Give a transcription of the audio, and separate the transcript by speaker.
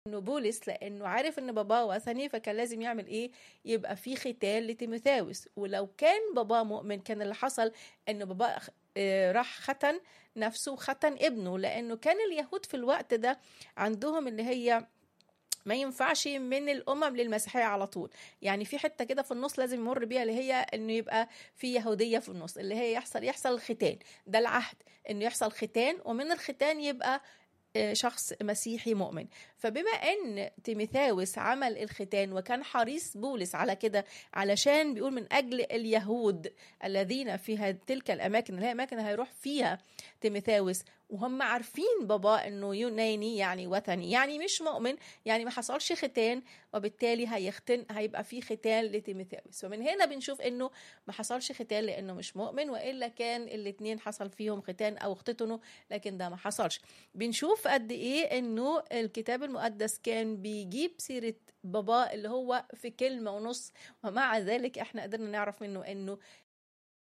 Speaker 1: انه بولس لانه عارف ان باباه وثني فكان لازم يعمل ايه يبقى في ختان لتيموثاوس ولو كان باباه مؤمن كان اللي حصل ان باباه آه، راح ختن نفسه وختن ابنه لانه كان اليهود في الوقت ده عندهم اللي هي ما ينفعش من الامم للمسيحيه على طول يعني في حته كده في النص لازم يمر بيها اللي هي انه يبقى في يهوديه في النص اللي هي يحصل يحصل الختان ده العهد انه يحصل ختان ومن الختان يبقى آه، شخص مسيحي مؤمن فبما ان تيميثاوس عمل الختان وكان حريص بولس على كده علشان بيقول من اجل اليهود الذين في هذه- تلك الاماكن اللي هي اماكن هيروح فيها تيميثاوس وهم عارفين بابا انه يوناني يعني وثني يعني مش مؤمن يعني ما حصلش ختان وبالتالي هيختن هيبقى في ختان لتيميثاوس ومن هنا بنشوف انه ما حصلش ختان لانه مش مؤمن والا كان الاثنين حصل فيهم ختان او اختتنوا لكن ده ما حصلش بنشوف قد ايه انه الكتاب المقدس كان بيجيب سيره بابا اللي هو في كلمه ونص ومع ذلك احنا قدرنا نعرف منه انه